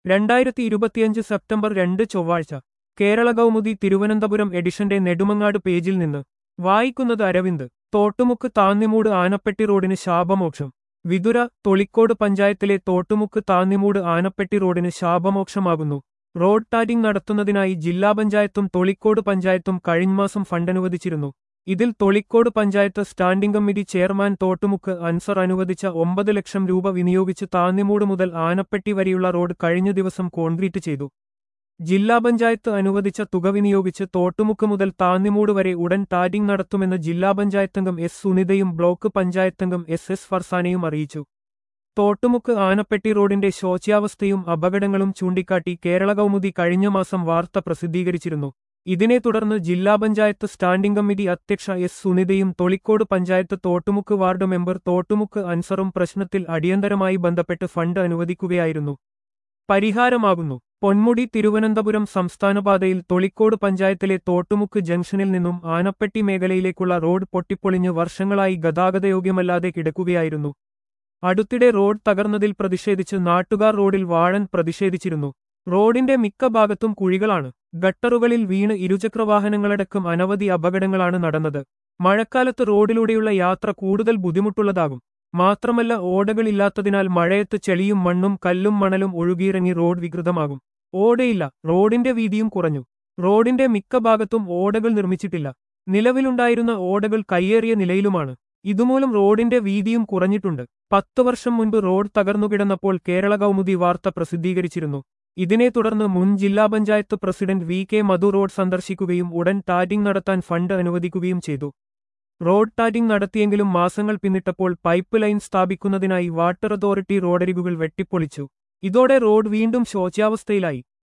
രണ്ടായിരത്തി ഇരുപത്തിയഞ്ച് സെപ്റ്റംബർ രണ്ട് ചൊവ്വാഴ്ച കേരള കൗമുദി തിരുവനന്തപുരം എഡിഷന്റെ നെടുമങ്ങാട് പേജിൽ നിന്ന് വായിക്കുന്നത് അരവിന്ദ് തോട്ടുമുക്ക് താന്നിമൂട് ആനപ്പെട്ടി റോഡിന് ശാപമോക്ഷം വിതുര തൊളിക്കോട് പഞ്ചായത്തിലെ തോട്ടുമുക്ക് താന്നിമൂട് ആനപ്പെട്ടി റോഡിന് ശാപമോക്ഷമാകുന്നു റോഡ് ടാരിംഗ് നടത്തുന്നതിനായി ജില്ലാ പഞ്ചായത്തും തൊളിക്കോട് പഞ്ചായത്തും കഴിഞ്ഞമാസം ഫണ്ടനുവദിച്ചിരുന്നു ഇതിൽ Tholicode panchayat standing committee chairman Thottumukku Ansar അനുവദിച്ച ഒമ്പത് ലക്ഷം രൂപ വിനിയോഗിച്ച് താന്നിമൂട് മുതൽ ആനപ്പെട്ടി വരെയുള്ള റോഡ് കഴിഞ്ഞ ദിവസം കോൺക്രീറ്റ് ചെയ്തു ജില്ലാ പഞ്ചായത്ത് അനുവദിച്ച തുക വിനിയോഗിച്ച് തോട്ടുമുക്ക് മുതൽ താന്നിമൂട് വരെ ഉടൻ ടാരിംഗ് നടത്തുമെന്ന് ജില്ലാ പഞ്ചായത്തംഗം എസ് സുനിതയും ബ്ലോക്ക് പഞ്ചായത്തംഗം എസ് എസ് ഫർസാനയും അറിയിച്ചു തോട്ടുമുക്ക് ആനപ്പെട്ടി റോഡിന്റെ ശോച്യാവസ്ഥയും അപകടങ്ങളും ചൂണ്ടിക്കാട്ടി കേരള കൗമുദി കഴിഞ്ഞ മാസം വാർത്ത പ്രസിദ്ധീകരിച്ചിരുന്നു ഇതിനെ തുടർന്ന് ജില്ലാ പഞ്ചായത്ത് സ്റ്റാൻഡിംഗ് കമ്മിറ്റി അധ്യക്ഷ എസ് സുനിതയും തൊളിക്കോട് പഞ്ചായത്ത് തോട്ടുമുക്ക് വാർഡ് മെമ്പർ തോട്ടുമുക്ക് അൻസറും പ്രശ്നത്തിൽ അടിയന്തരമായി ബന്ധപ്പെട്ട് ഫണ്ട് അനുവദിക്കുകയായിരുന്നു പരിഹാരമാകുന്നു പൊന്മുടി തിരുവനന്തപുരം സംസ്ഥാനപാതയിൽ തൊളിക്കോട് പഞ്ചായത്തിലെ തോട്ടുമുക്ക് ജംഗ്ഷനിൽ നിന്നും ആനപ്പെട്ടി മേഖലയിലേക്കുള്ള റോഡ് പൊട്ടിപ്പൊളിഞ്ഞ് വർഷങ്ങളായി ഗതാഗതയോഗ്യമല്ലാതെ കിടക്കുകയായിരുന്നു അടുത്തിടെ റോഡ് തകർന്നതിൽ പ്രതിഷേധിച്ച് നാട്ടുകാർ റോഡിൽ വാഴൻ പ്രതിഷേധിച്ചിരുന്നു റോഡിന്റെ മിക്ക ഭാഗത്തും കുഴികളാണ് ഗട്ടറുകളിൽ വീണ് ഇരുചക്രവാഹനങ്ങളടക്കം അനവധി അപകടങ്ങളാണ് നടന്നത് മഴക്കാലത്ത് റോഡിലൂടെയുള്ള യാത്ര കൂടുതൽ ബുദ്ധിമുട്ടുള്ളതാകും മാത്രമല്ല ഓടകളില്ലാത്തതിനാൽ മഴയത്ത് ചെളിയും മണ്ണും കല്ലും മണലും ഒഴുകിയിറങ്ങി റോഡ് വികൃതമാകും ഓടയില്ല റോഡിന്റെ വീതിയും കുറഞ്ഞു റോഡിന്റെ മിക്ക ഭാഗത്തും ഓടകൾ നിർമ്മിച്ചിട്ടില്ല നിലവിലുണ്ടായിരുന്ന ഓടകൾ കയ്യേറിയ നിലയിലുമാണ് ഇതുമൂലം റോഡിന്റെ വീതിയും കുറഞ്ഞിട്ടുണ്ട് പത്തു വർഷം മുൻപ് റോഡ് തകർന്നുകിടന്നപ്പോൾ കേരള കൗമുദി വാർത്ത പ്രസിദ്ധീകരിച്ചിരുന്നു ഇതിനെ തുടർന്ന് മുൻ ജില്ലാ panchayat president V K Madhu road സന്ദർശിക്കുകയും ഉടൻ ടാരിംഗ് നടത്താൻ ഫണ്ട് അനുവദിക്കുകയും ചെയ്തു റോഡ് ടാരിംഗ് നടത്തിയെങ്കിലും മാസങ്ങൾ പിന്നിട്ടപ്പോൾ പൈപ്പ് ലൈൻ സ്ഥാപിക്കുന്നതിനായി വാട്ടർ അതോറിറ്റി റോഡരികുകൾ വെട്ടിപ്പൊളിച്ചു ഇതോടെ റോഡ് വീണ്ടും ശോച്യാവസ്ഥയിലായി